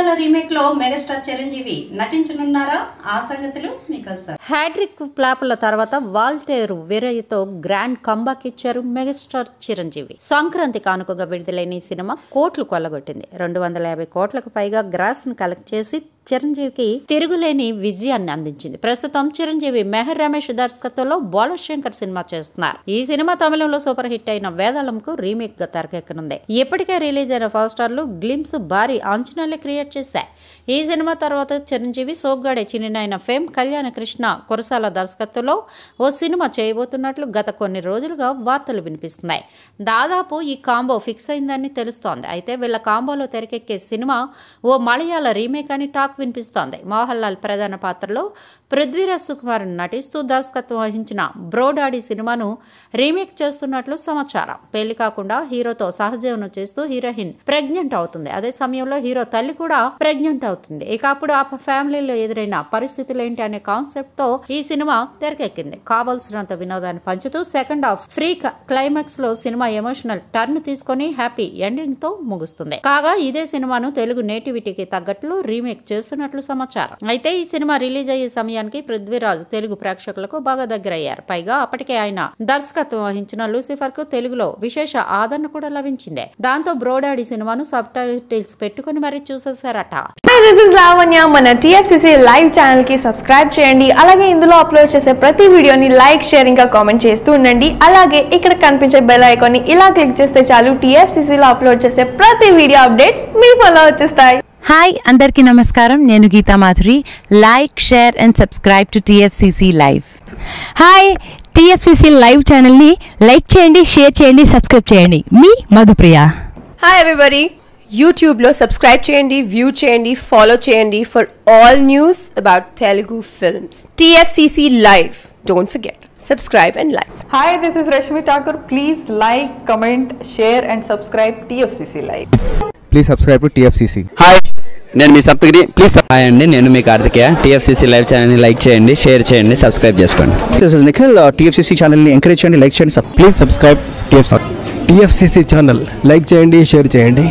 మలయాళ remake లో megastar Chiranjeevi నటించనున్నారా ఆ సంగతులు మీకోసం హ్యాట్రిక్ ఫ్లాప్ల తర్వాత వాల్టేరు వీరయ్యతో గ్రాండ్ కంబాక్ ఇచ్చారు మెగాస్టార్ చిరంజీవి సంక్రాంతి కానుకగా విడుదలైన ఈ సినిమా కోట్లు కొల్లగొట్టింది రెండు వందల యాభై కోట్లకు పైగా గ్రాస్ ను కలెక్ట్ చేసి చిరంజీవికి తిరుగులేని విజయాన్ని అందించింది ప్రస్తుతం చిరంజీవి మెహర్ రమేష్ దర్శకత్వంలో బాలశంకర్ సినిమా చేస్తున్నారు ఈ సినిమా తమిళంలో సూపర్ హిట్ అయిన వేదాళంకు రీమేక్ గా తెరకెక్కనుంది ఇప్పటికే రిలీజ్ అయిన ఫస్ట్ స్టార్ లు గ్లిమ్స్ భారీ అంచనాలే క్రియేట్ చేశాయి ఈ సినిమా తర్వాత చిరంజీవి సోగ్గాడే చిన్న ఫేమ్ కళ్యాణ కృష్ణ కురసాల దర్శకత్వంలో ఓ సినిమా చేయబోతున్నట్లు గత కొన్ని రోజులుగా వార్తలు వినిపిస్తున్నాయి దాదాపు ఈ కాంబో ఫిక్స్ అయిందని తెలుస్తోంది అయితే వీళ్ళ కాంబోలో తెరకెక్కే సినిమా ఓ మలయాళ రీమేక్ అని టాక్ వినిపిస్తోంది మోహన్ లాల్ ప్రధాన పాత్రలో పృథ్వీరాజ్ సుకుమార్ నటిస్తూ దర్శకత్వం వహించిన బ్రోడాడీ సినిమాను రీమేక్ చేస్తున్నట్లు సమాచారం పెళ్లి కాకుండా హీరోతో సహజీవనం చేస్తూ హీరోయిన్ ప్రెగ్నెంట్ అవుతుంది అదే సమయంలో హీరో తల్లి కూడా ప్రెగ్నెంట్ అవుతుంది ఇక అప్పుడు ఆ ఫ్యామిలీలో ఎదురైన పరిస్థితులు ఏంటి అనే కాన్సెప్ట్ తో ఈ సినిమా తెరకెక్కింది కావాల్సినంత వినోదాన్ని పంచుతూ సెకండ్ హాఫ్ ఫ్రీ క్లైమాక్స్ లో సినిమా ఎమోషనల్ టర్న్ తీసుకొని హ్యాపీ ఎండింగ్ తో ముగుస్తుంది కాగా ఇదే సినిమాను తెలుగు నేటివిటీకి తగ్గట్లు రీమేక్ చేస్తున్నట్లు సమాచారం అయితే ఈ సినిమా రిలీజ్ అయ్యే సమయానికి పృథ్వీరాజ్ తెలుగు ప్రేక్షకులకు బాగా దగ్గరయ్యారు పైగా అప్పటికే ఆయన దర్శకత్వం వహించిన లూసిఫర్ కు తెలుగులో విశేష ఆదరణ కూడా లభించింది దాంతో బ్రోడాడి సినిమాను సబ్ టైటిల్స్ పెట్టుకుని మరీ చూసేశారట హాయ్ దిస్ ఇస్ లావణ్య మన టీఎఫ్సిసి లైవ్ ఛానల్ కి సబ్స్క్రైబ్ చేయండి అలాగే ఇందులో అప్లోడ్ చేసే ప్రతి వీడియోని లైక్ షేర్ ఇంకా కామెంట్ చేస్తూ ఉండండి అలాగే ఇక్కడ కనిపించే బెల్ ఐకాన్ ని ఇలా క్లిక్ చేస్తే చాలు TFCC లో అప్లోడ్ చేసే ప్రతి వీడియో అప్డేట్స్ మీ ఫోన్లో వచ్చేస్తాయి హాయ్ అందరికీ నమస్కారం నేను Geetha Madhuri like share and subscribe to TFCC live hi TFCC live ఛానల్ని లైక్ చేయండి షేర్ చేయండి సబ్స్క్రైబ్ చేయండి మీ మధుప్రియ హాయ్ ఎవ్రీబడి యూట్యూబ్లో సబ్స్క్రైబ్ చేయండి వ్యూ చేయండి ఫాలో చేయండి for all news about Telugu films TFCC live don't forget subscribe and like Hi, this is Rashmi Thakur. Please like, comment, share, and subscribe TFCC Live. Please subscribe to TFCC hi నేను మీ Saptagiri please hi అండి నేను మీ Karthikeya TFCC live ఛానల్ని like చేయండి share చేయండి subscribe చేసుకోండి this is Nikhil TFCC ఛానల్ని ఎంకరేజ్ చేయండి లైక్ చేయండి please subscribe TFC TFCC channel like చేయండి షేర్ చేయండి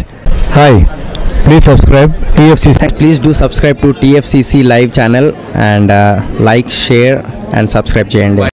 hi please subscribe TFCC please do subscribe to TFCC live channel and like share and subscribe చేయండి